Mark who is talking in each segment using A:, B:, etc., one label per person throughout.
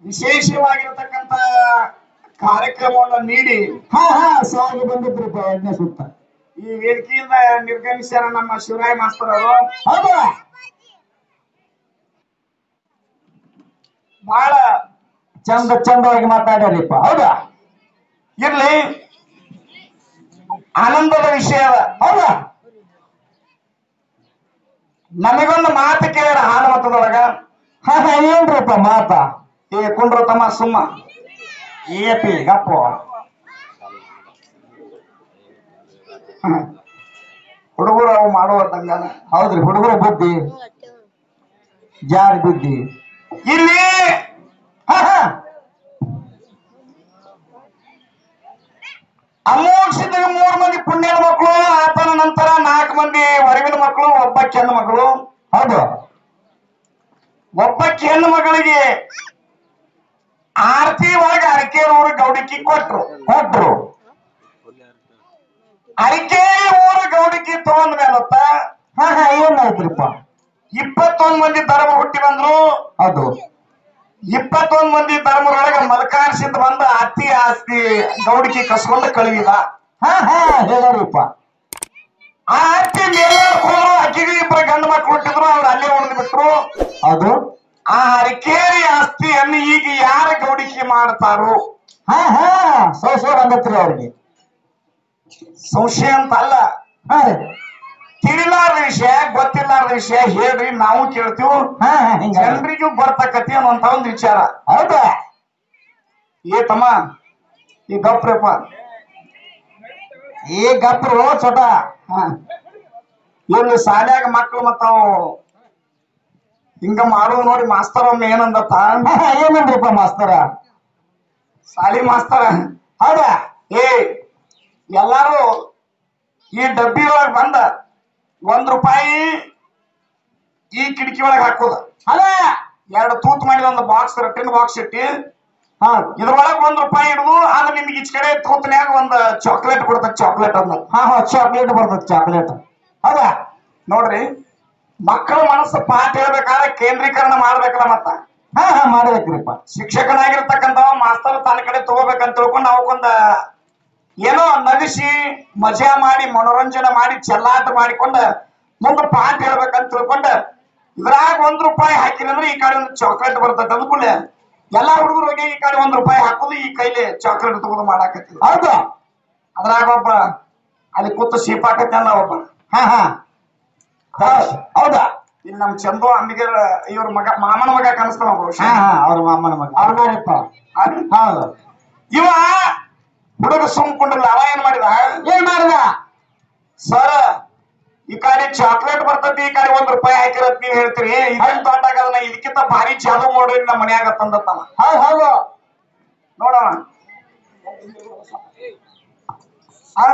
A: ವಿಶೇಷವಾಗಿರತಕ್ಕಂತ ಕಾರ್ಯಕ್ರಮವನ್ನು ನೀಡಿ
B: ಹಾ ಹಾ ಸಾಗಿ ಬಂದಿದ್ರಿಪ್ಪ ಎರಡನೇ ಸುತ್ತ
A: ಈ ವೇದಿಕೆಯಿಂದ ನಿರ್ಗಮಿಸ್ಯಾರ ನಮ್ಮ ಶಿವರಾಯ ಮಾಸ್ತರ್ ಅವರು
B: ಹೌದಾ
A: ಬಹಳ
B: ಚಂದ ಚಂದವಾಗಿ ಮಾತಾಡ್ಯಾರಿಪ್ಪ ಹೌದಾ
A: ಇರ್ಲಿ ಆನಂದದ ವಿಷಯ ಅದ.
B: ಹೌದಾ
A: ನಮಗೊಂದು ಮಾತು ಕೇಳ್ಯಾರ ಹಾಲು ಮತದೊಳಗ
B: ಹಾ ಹಾ ಏನ್ರಿಪ್ಪ ಮಾತಾ
A: ಏ ಕುಂಡ್ರು ತಮ್ಮ ಸುಮ್ಮ
B: ಏಪಿ ಗಪ್ಪು
A: ಹುಡುಗರು ಅವು ಮಾಡುವಂಗ
B: ಹೌದ್ರಿ ಹುಡುಗರ ಬುದ್ಧಿ ಜಾರಿ ಬುದ್ಧಿ
A: ಇಲ್ಲಿ
B: ಹಾ ಹಾ
A: ಅಮೋಕ್ಷದಾಗ ಮೂರ್ ಮಂದಿ ಪುಣ್ಯನ ಮಕ್ಕಳು ಆತನ ನಂತರ ನಾಲ್ಕು ಮಂದಿ ಹೊರಗಿನ ಮಕ್ಕಳು ಒಬ್ಬ ಹೆಣ್ಣು ಮಗಳು
B: ಹೌದು
A: ಒಬ್ಬ ಹೆಣ್ಣು ಮಗಳಿಗೆ ಆರತಿ ಒಳಗ ಅರಕೇರಿ ಊರು ಗೌಡಿಕಿ ಕೊಟ್ರು
B: ಕೊಟ್ರು
A: ಅರಕೇರಿ ಊರು ಗೌಡಿಕಿ ತಗೊಂಡ್ ಮೇಲತ್ತ
B: ಹಾ ಹಾ ಏನಾಯ್ತ್ರಿಪ್ಪ
A: ಇಪ್ಪತ್ತೊಂದ್ ಮಂದಿ ಧರ್ಮ ಹುಟ್ಟಿ ಬಂದ್ರು
B: ಹೌದು
A: ಇಪ್ಪತ್ತೊಂದ್ ಮಂದಿ ಧರ್ಮರೊಳಗ ಮಲಕಾರ್ಸಿಂದ ಬಂದ ಅತ್ತಿ ಆಸ್ತಿ ಗೌಡಿಕಿ ಕಸ್ಕೊಂಡು ಕಳುಹಿದ
B: ಹಾ ಹಾ ಹೇಳರಿಪ್ಪ
A: ಆ ಅತ್ತಿ ಮೇಲೆ ಆಕಿಗೆ ಇಬ್ಬರು ಗಂಡು ಮಕ್ಕಳು ಹುಟ್ಟಿದ್ರು ಅವ್ರು ಅಲ್ಲೇ ಉಳಿದು ಬಿಟ್ರು
B: ಹೌದು
A: ಆ ಅರಕೇರಿ ಆಸ್ತಿಯನ್ನು ಈಗ ಯಾರ ಗೌಡಿಕೆ ಮಾಡ್ತಾರೋ
B: ಹಾ ಹಾ ಸೋ ಸೋ ಬಂದತ್ರಿ ಅವ್ರಿಗೆ
A: ಸಂಶಯ ಅಂತ ಅಲ್ಲ
B: ಹಾ ರೀ
A: ತಿಳಿಲಾರ್ದ ವಿಷಯ ಗೊತ್ತಿಲ್ಲಾರ್ದ ವಿಷಯ ಹೇಳ್ರಿ ನಾವು ಕೇಳ್ತೀವಿ
B: ಹಾ ಹಾ ಹಿಂಗ
A: ಜನರಿಗೂ ಬರ್ತಕತಿ ಅನ್ನುವಂತ ಒಂದು ವಿಚಾರ
B: ಹೌದಾ
A: ಏ ತಮ್ಮ ಈ ಗಪ್ರಪ್ಪ
B: ಈ ಗಪ್ರು ಚೋಟ
A: ಹ. ಇಲ್ಲಿ ಶಾಲ್ಯಾಗ ಮಕ್ಕಳು ಮತ್ತಾವು ಹಿಂಗ ಮಾಡೋದು ನೋಡಿ ಮಾಸ್ತರ್ ಒಮ್ಮೆ ಏನಂದತ್ತ
B: ಹಾ ಹಾ ಏನಂದ್ರಿಪ್ಪ ಮಾಸ್ತರ
A: ಶಾಲಿ ಮಾಸ್ತರ
B: ಹೌದಾ
A: ಏ ಎಲ್ಲಾರು ಈ ಡಬ್ಬಿ ಒಳಗ್ ಬಂದ ಒಂದ್ ರೂಪಾಯಿ ಈ ಕಿಟಕಿ ಒಳಗ್ ಹಾಕೋದ
B: ಅಲ್ಲ
A: ಎರಡು ತೂತ್ ಮಾಡಿದ ಒಂದು ಬಾಕ್ಸ್ ಟಿನ್ ಬಾಕ್ಸ್ ಇಟ್ಟಿ
B: ಹಾ
A: ಇದ್ರೊಳಗ್ ಒಂದ್ ರೂಪಾಯಿ ಹಿಡಿದು ಆದ್ರೆ ನಿಮ್ಗೆ ಈಚ ಕಡೆ ತೂತ್ನ್ಯಾಗ ಒಂದ್ ಚಾಕ್ಲೇಟ್ ಕೊಡ್ತದ ಚಾಕ್ಲೇಟ್ ಅಂದ
B: ಹಾ ಹಾ ಚಾಕ್ಲೇಟ್ ಬರ್ತದ ಚಾಕ್ಲೇಟ್ ಹೌದಾ
A: ನೋಡ್ರಿ ಮಕ್ಕಳ ಮನಸ್ಸು ಪಾಠ ಹೇಳ್ಬೇಕಾದ್ರೆ ಕೇಂದ್ರೀಕರಣ ಮಾಡ್ಬೇಕಲ್ಲ ಮತ್ತ
B: ಹಾ ಹಾ ಮಾಡ್ಬೇಕ್ರಿಪ್ಪ
A: ಶಿಕ್ಷಕನಾಗಿರ್ತಕ್ಕಂಥ ಮಾಸ್ತರ್ ತನ್ನ ಕಡೆ ತಗೋಬೇಕಂತ ತಿಳ್ಕೊಂಡು ಅವಕ್ಕೊಂದ ಏನೋ ನಗಿಸಿ ಮಜಾ ಮಾಡಿ ಮನೋರಂಜನೆ ಮಾಡಿ ಚೆಲ್ಲಾಟ ಮಾಡಿಕೊಂಡ ಮುಂದೆ ಪಾಠ ಹೇಳ್ಬೇಕಂತ ತಿಳ್ಕೊಂಡ ಇದ್ರಾಗ ಒಂದ್ ರೂಪಾಯಿ ಹಾಕಿನಂದ್ರೆ ಈ ಕಡೆ ಒಂದು ಚಾಕ್ಲೇಟ್ ಬರ್ತೈತೆ ಅಂದ್ಕೂಡ್ಲೆ ಎಲ್ಲಾ ಹುಡುಗರು ಹೋಗಿ ಈ ಕಡೆ ಒಂದ್ ರೂಪಾಯಿ ಹಾಕೋದು ಈ ಕೈಲಿ ಚಾಕ್ಲೇಟ್ ತಗೋದು ಮಾಡಾಕತ್ತಿದ್ರು
B: ಹೌದು
A: ಅದ್ರಾಗ ಒಬ್ಬ ಅಲ್ಲಿ ಕೂತು ಸೀಪಾಕತ್ತಲ್ಲ ಒಬ್ಬ
B: ಹಾ ಹಾ ಹೌದ್- ಹೌದಾ
A: ಇಲ್ಲಿ ನಮ್ ಚಂದು ಅಂಬಿಗರ್ ಇವ್ರ ಮಗ ಮಾಮನ ಮಗ ಕಾಣಿಸ್ತಾನ
B: ಹಾ
A: ಬಹುಶಃ
B: ಹಾ ಅವ್ರ ಮಾಮನ ಮಗ ಅವ್ರ ನೋಡಿಪ್ಪ
A: ಅದ್-
B: ಹೌದು
A: ಇವ ಹುಡುಗ ಸುಮ್ಕೊಂಡ್ರಲ್ಲ ಅವ ಏನ್ ಮಾಡಿದ
B: ಏನ್ ಮಾಡಿದ
A: ಸರ್ ಈ ಕಡೆ ಚಾಕ್ಲೇಟ್ ಬರ್ತೈತಿ ಈ ಕಡೆ ಒಂದ್ ರೂಪಾಯಿ ಹಾಕಿರತ್ ನೀವ್ ಹೇಳ್ತೀರಿ ಇದೇನ್ ದೊಡ್ಡ ಆಗದನ ಇದಕ್ಕಿಂತ ಭಾರಿ ಚಾಲು ಮಾಡ್ರಿ ನಮ್ಮ ಮನ್ಯಾಗ ತಂದತ್ತವ
B: ಹೌದು ಹೌದು
A: ನೋಡವ ಆ?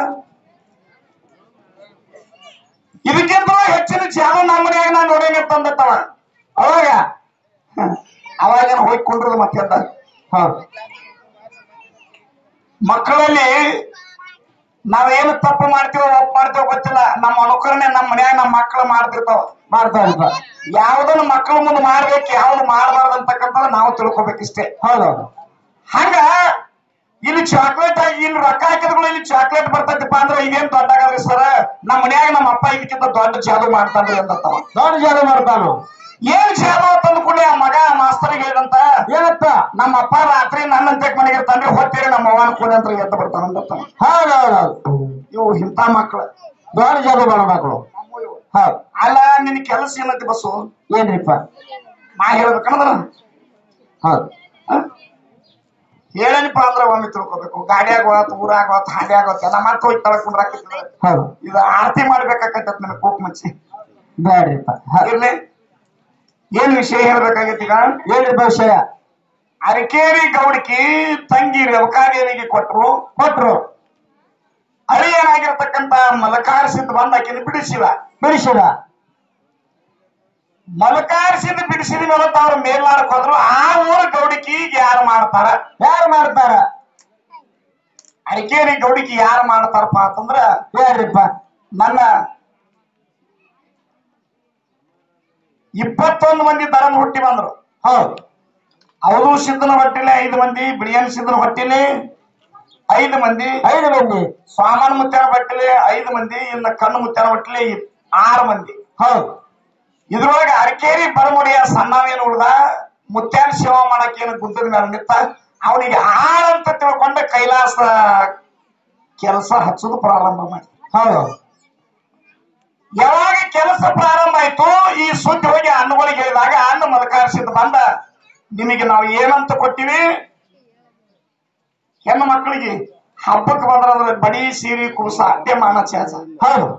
A: ಇದಕ್ಕಿಂತ ಹೆಚ್ಚಿನ ಚಾಲು ನಮ್ಮ ಮನ್ಯಾಗ ನಾ ನೋಡೇನೆ ತಂದತ್ತವ
B: ಅವಾಗ
A: ಅವಾಗೇನು ಹೋಗಿ ಕುಂಡ್ರದು ಮತ್ತೆ ಅಂತ
B: ಹೌದು
A: ಮಕ್ಕಳಲ್ಲಿ ನಾವೇನು ತಪ್ಪು ಮಾಡ್ತೀವೋ ಒಪ್ಪು ಮಾಡ್ತೀವೋ ಗೊತ್ತಿಲ್ಲ ನಮ್ಮ ಅನುಕರಣೆ ನಮ್ಮ ಮನ್ಯಾಗ ನಮ್ಮ ಮಕ್ಕಳು ಮಾಡ್ತಿರ್ತಾವ
B: ಮಾಡ್ತಾರಪ್ಪ
A: ಯಾವ್ದನ್ನ ಮಕ್ಕಳ ಮುಂದೆ ಮಾಡ್ಬೇಕು ಯಾವ್ದು ಮಾಡಬಾರ್ದು ಅಂತಕ್ಕಂಥದ್ದು ನಾವು ತಿಳ್ಕೊಬೇಕಿಷ್ಟೇ
B: ಹೌದೌದು
A: ಹಂಗ ಇಲ್ಲಿ ಚಾಕ್ಲೇಟ್ ಆಗಿ ಇಲ್ಲಿ ರೊಕ್ಕ ಹಾಕಿದ್ರು ಇಲ್ಲಿ ಚಾಕ್ಲೇಟ್ ಬರ್ತೈತಿಪ್ಪ ಅಂದ್ರೆ ಇದೇನ್ ದೊಡ್ಡ ಆಗದ್ರಿ ಸರ್ ನಮ್ಮ ಮನ್ಯಾಗ ನಮ್ಮ ಅಪ್ಪ ಇದಕ್ಕಿಂತ ದೊಡ್ಡ ಜಾದು ಮಾಡ್ತಾನ್ರಿ ಅಂತವ
B: ದೊಡ್ಡ ಜಾಗ ಮಾಡ್ತಾನು
A: ಏನ್ ಜಾದು ತಂದು ಕೂಡಲೇ ಆ ಮಗ ಮಾಸ್ತರ್ಗೆ ಹೇಳಿದಂತ
B: ಏನತ್ತ
A: ನಮ್ಮ ಅಪ್ಪ ರಾತ್ರಿ ನನ್ನಂತೆ ಮನೆಗೆ ಇರ್ತಾನ್ರಿ ಹೊತ್ತೇರಿ ನಮ್ಮ ಅವ್ವನ ಕೂಡಿ ಅಂತ ಎದ್ದು ಬರ್ತಾನ ಅಂತವ
B: ಹೌದೌದೌದು
A: ಇವು ಇಂಥ ಮಕ್ಕಳು
B: ದೊಡ್ಡ ಜಾಗ ಮಾಡೋ ಮಕ್ಕಳು ಹೌದು
A: ಅಲ್ಲ ನಿನ್ ಕೆಲಸ ಏನೈತಿ ಬಸ್ಸು
B: ಏನ್ರಿಪ್ಪ
A: ನಾ ಹೇಳ್ಬೇಕಂದ್ರ
B: ಹೌದು
A: ಹೇಳೇನಪ್ಪ ಅಂದ್ರ ಒಮ್ಮೆ ತಿಳ್ಕೊಬೇಕು ಗಾಡಿಯಾಗ ಹೋತ್ ಊರಾಗ ಹೋತ್ ಹಾಡ್ಯಾಗ ಹೋತ್ ಎಲ್ಲ ಮತ್ತೆ ಹೋಗಿ ತಳಕ್ ಕುಂದ್ರಾಕಿದ್ರೆ
B: ಹೌದು
A: ಇದು ಆರತಿ ಮಾಡ್ಬೇಕಾಕತ್ತೈತ್ ನನಗೆ ಕೋಕ್ ಮಚ್ಚಿ
B: ಬ್ಯಾಡ್ರಿಪ್ಪ ಹೌದು.
A: ಇರ್ಲಿ ಏನ್ ವಿಷಯ ಹೇಳ್ಬೇಕಾಗೈತಿ ಈಗ
B: ಏನ್ರಿಪ್ಪ ವಿಷಯ
A: ಅರಕೇರಿ ಗೌಡಕಿ ತಂಗಿ ರೇವಕಾದೇವಿಗೆ ಕೊಟ್ರು
B: ಕೊಟ್ರು
A: ಅಳಿಯನಾಗಿರ್ತಕ್ಕಂತ ಮಲಕಾರ್ಸಿದ್ ಬಂದ ಆಕಿನ ಬಿಡಿಸಿದ
B: ಬಿಡಿಸಿದ
A: ಮಲಕಾರ್ಸಿದ್ ಬಿಡಿಸಿದ ಮೇಲೆ ಅವ್ರ ಮೇಲ್ನಾಡಕ್ ಹೋದ್ರು ಆ ಊರ ಗೌಡಕಿ ಯಾರು ಮಾಡ್ತಾರ
B: ಯಾರು ಮಾಡ್ತಾರ
A: ಅರಕೇರಿ ಗೌಡಕಿ ಯಾರು ಮಾಡ್ತಾರಪ್ಪ ಅಂತಂದ್ರ
B: ಹೇಳ್ರಿಪ್ಪ
A: ನನ್ನ ಇಪ್ಪತ್ತೊಂದು ಮಂದಿ ಧರ್ಮ ಹುಟ್ಟಿ ಬಂದ್ರು
B: ಹೌದು
A: ಅವರು ಸಿದ್ಧನ ಹೊಟ್ಟಿಲೆ ಐದು ಮಂದಿ ಬಿಳಿಯನ್ ಸಿದ್ಧನ ಹೊಟ್ಟಿಲೆ ಐದು ಮಂದಿ
B: ಐದು ಮಂದಿ
A: ಸ್ವಾಮನ ಮುತ್ಯಾನ ಹೊಟ್ಟಿಲೆ ಐದು ಮಂದಿ ಇನ್ನ ಕಣ್ಣು ಮುತ್ಯಾನ ಹೊಟ್ಟಿಲೆ ಆರು ಮಂದಿ
B: ಹೌದು
A: ಇದ್ರೊಳಗೆ ಅರಕೇರಿ ಬರಮುಡಿಯ ಸಣ್ಣವೇನು ಉಳ್ದ ಮುತ್ಯಾನ ಸೇವಾ ಮಾಡಕ್ ಏನು ಗುಡ್ಡದ ಮೇಲೆ ನಿಂತ ಅವನಿಗೆ ಆಳಂತ ತಿಳ್ಕೊಂಡ ಕೈಲಾಸ ಕೆಲಸ ಹಚ್ಚೋದು ಪ್ರಾರಂಭ ಮಾಡಿ
B: ಹೌದು
A: ಯಾವಾಗ ಕೆಲಸ ಪ್ರಾರಂಭ ಆಯ್ತು ಈ ಸುದ್ದಿ ಹೋಗಿ ಅನ್ನಗಳಿಗೆ ಹೇಳಿದಾಗ ಅನ್ನ ಮದಕಾರಿಸಿದ ಬಂದ ನಿಮಗೆ ನಾವು ಏನಂತ ಕೊಟ್ಟಿವಿ ಹೆಣ್ಣು ಮಕ್ಕಳಿಗೆ ಹಬ್ಬಕ್ಕೆ ಬಂದ್ರಂದ್ರೆ ಬಡಿ ಸೀರೆ ಕುಬಸ ಅಟ್ಟೆ ಮಾನ ಚಾಸ
B: ಹೌದು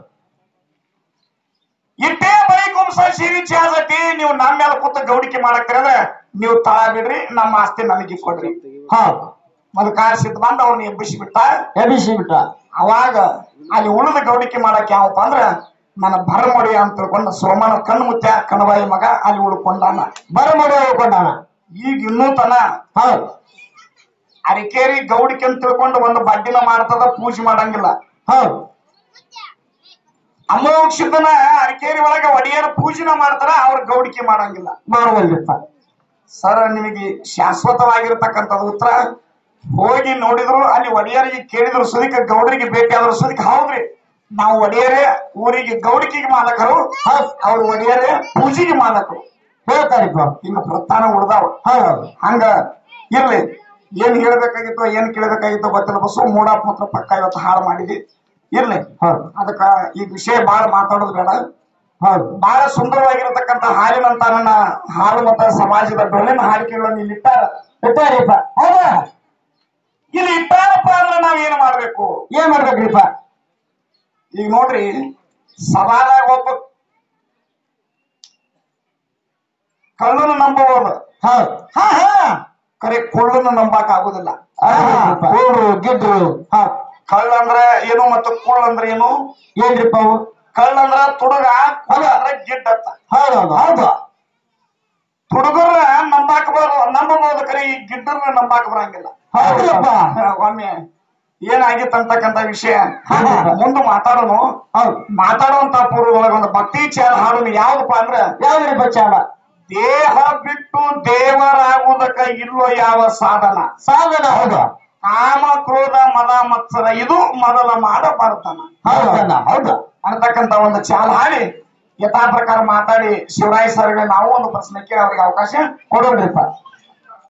A: ಇಟ್ಟೇ ಬಳಿ ಕುಂಸ ಸೀರೆ ಚಾಸತಿ ನೀವು ನಮ್ಮ ಮೇಲೆ ಕೂತ ಗೌಡಿಕೆ ಮಾಡಕ್ತೀರಿ ಅಂದ್ರೆ ನೀವು ತಳ ಬಿಡ್ರಿ ನಮ್ಮ ಆಸ್ತಿ ನಮಗೆ ಕೊಡ್ರಿ
B: ಹೌದು
A: ಮದಕಾರಿಸಿದ ಬಂದ ಅವ್ನ ಎಬ್ಬಿಸಿ ಬಿಟ್ಟ
B: ಎಬಿಸಿ ಬಿಟ್ಟ
A: ಅವಾಗ ಅಲ್ಲಿ ಉಳಿದ ಗೌಡಿಕೆ ಮಾಡಕ್ ಯಾವಪ್ಪ ಅಂದ್ರ ನನ್ನ ಭರಮೊಡಿ ಅಂತ ತಿಳ್ಕೊಂಡು ಸೋಮನ ಕಣ್ಣು ಮುತ್ಯ ಕಣಬಾಯಿ ಮಗ ಅಲ್ಲಿ ಉಳ್ಕೊಂಡಾನ
B: ಬರಮಡಿ ಹೋಗ್ಕೊಂಡಾನ
A: ಈಗ ಇನ್ನೂ ತನ
B: ಹೌದು
A: ಅರಿಕೇರಿ ಗೌಡಿಕೆ ಅಂತ ತಿಳ್ಕೊಂಡು ಒಂದು ಬಡ್ಡಿನ ಮಾಡ್ತದ ಪೂಜೆ ಮಾಡಂಗಿಲ್ಲ
B: ಹೌದು
A: ಅಮೋಕ್ಷದನ ಅರಿಕೇರಿ ಒಳಗ ಒಡೆಯರ ಪೂಜೆನ ಮಾಡ್ತಾರ ಅವ್ರ ಗೌಡಿಕೆ ಮಾಡಂಗಿಲ್ಲ
B: ಮಾಡುವಲ್ರಿಪ್ಪ
A: ಸರ್ ನಿಮಗೆ ಶಾಶ್ವತವಾಗಿರ್ತಕ್ಕಂಥದ್ದು ಉತ್ತರ ಹೋಗಿ ನೋಡಿದ್ರು ಅಲ್ಲಿ ಒಡೆಯರಿಗೆ ಕೇಳಿದ್ರು ಸುದಿಕ ಗೌಡರಿಗೆ ಭೇಟಿ ಆದ್ರು ಸುದಿಕ ಹೌದ್ರಿ ನಾವು ಒಡೆಯರೇ ಊರಿಗೆ ಗೌಡಿಕೆಗೆ ಮಾಲಕರು
B: ಹೌದು
A: ಅವ್ರ ಒಡೆಯರೇ ಪೂಜೆಗೆ ಮಾಲಕರು
B: ಹೇಳ್ತಾರಿಪ್ಪ
A: ಹಿಂಗ ಪ್ರಸ್ಥಾನ ಉಳ್ದಾವ
B: ಹೌದು
A: ಹಂಗ ಇರ್ಲಿ ಏನ್ ಹೇಳ್ಬೇಕಾಗಿತ್ತೋ ಏನ್ ಕೇಳ್ಬೇಕಾಗಿತ್ತೋ ಗೊತ್ತಿಲ್ಲ ಬಸ್ಸು ಮೂಡಾಪ್ ಮಾತ್ರ ಪಕ್ಕ ಇವತ್ತು ಹಾಳು ಮಾಡಿದಿ ಇರ್ಲಿ
B: ಹೌದು
A: ಅದಕ್ಕ ಈ ವಿಷಯ ಬಾಳ ಮಾತಾಡೋದು ಬೇಡ
B: ಹೌದು
A: ಬಹಳ ಸುಂದರವಾಗಿರತಕ್ಕಂತ ಹಾಲಿನಂತ ನನ್ನ ಹಾಲು ಮತ ಸಮಾಜದ ಡೊಳ್ಳಿನ ಹಾಡಿಕೆಗಳನ್ನು ಇಲ್ಲಿ ಇಟ್ಟಾರ
B: ಇಟ್ಟಾರಿಪ್ಪ ಹೌದಾ
A: ಇಲ್ಲಿ ಇಟ್ಟಾರಪ್ಪ ಅಂದ್ರೆ ನಾವ್ ಏನ್ ಮಾಡ್ಬೇಕು
B: ಏನ್ ಮಾಡ್ಬೇಕ್ರಿಪ್ಪ
A: ಈಗ ನೋಡ್ರಿ ಸಭಾದಾಗ ಒಬ್ಬ ಕಳ್ಳನ ನಂಬಬಹುದು
B: ಹೌದು
A: ಹಾ ಹಾ ಕರೆ ಕುಳ್ಳನ ನಂಬಕ್ ಆಗುದಿಲ್ಲ
B: ಕೂಡ್ರು ಗಿಡ್ರು ಹೌದು
A: ಕಳ್ಳ ಅಂದ್ರ ಏನು ಮತ್ತು ಕುಳ್ಳ ಅಂದ್ರ ಏನು
B: ಏನ್ರಿಪ್ಪ ಅವು
A: ಕಳ್ಳ ಅಂದ್ರ ತುಡುಗ ಕುಳ್ಳ ಅಂದ್ರ ಗಿಡ್ಡ ಅಂತ
B: ಹೌದೌದು ಹೌದು
A: ತುಡುಗರ ನಂಬಾಕ ಬರೋ ನಂಬಬಹುದು ಕರೆ ಈ ಗಿಡ್ಡರ್ನ ನಂಬಾಕ ಬರಂಗಿಲ್ಲ
B: ಹೌದಪ್ಪ
A: ಒಮ್ಮೆ ಏನಾಗಿತ್ತು ಅಂತಕ್ಕಂತ ವಿಷಯ
B: ಹಾ.
A: ಮುಂದೆ ಮಾತಾಡೋನು
B: ಹೌದು
A: ಮಾತಾಡುವಂತ ಪೂರ್ವದೊಳಗ ಒಂದು ಭಕ್ತಿ ಚಾಲ ಹಾಡು ಯಾವ್ದಪ್ಪ ಅಂದ್ರ
B: ಯಾವ್ದ್ರಿಪ್ಪ ಚಾಡ
A: ದೇಹ ಬಿಟ್ಟು ದೇವರಾಗುವುದಕ್ಕ ಇಲ್ಲೋ ಯಾವ ಸಾಧನ
B: ಸಾಧನ ಹೌದು
A: ಕಾಮ ಕ್ರೋಧ ಮದ ಮತ್ಸರ ಇದು ಮೊದಲ ಮಾಡಬಾರತನ
B: ಹೌದಣ್ಣ ಹೌದು
A: ಅನ್ನತಕ್ಕಂತ ಒಂದು ಚಾಲ ಹಾಡಿ ಯಥಾ ಪ್ರಕಾರ ಮಾತಾಡಿ ಶಿವರಾಯ್ ಸರ್ಗೆ ನಾವು ಒಂದು ಪ್ರಶ್ನೆ ಕೇಳಿ ಅವ್ರಿಗೆ ಅವಕಾಶ
B: ಕೊಡೋಣ್ರಿಪ್ಪ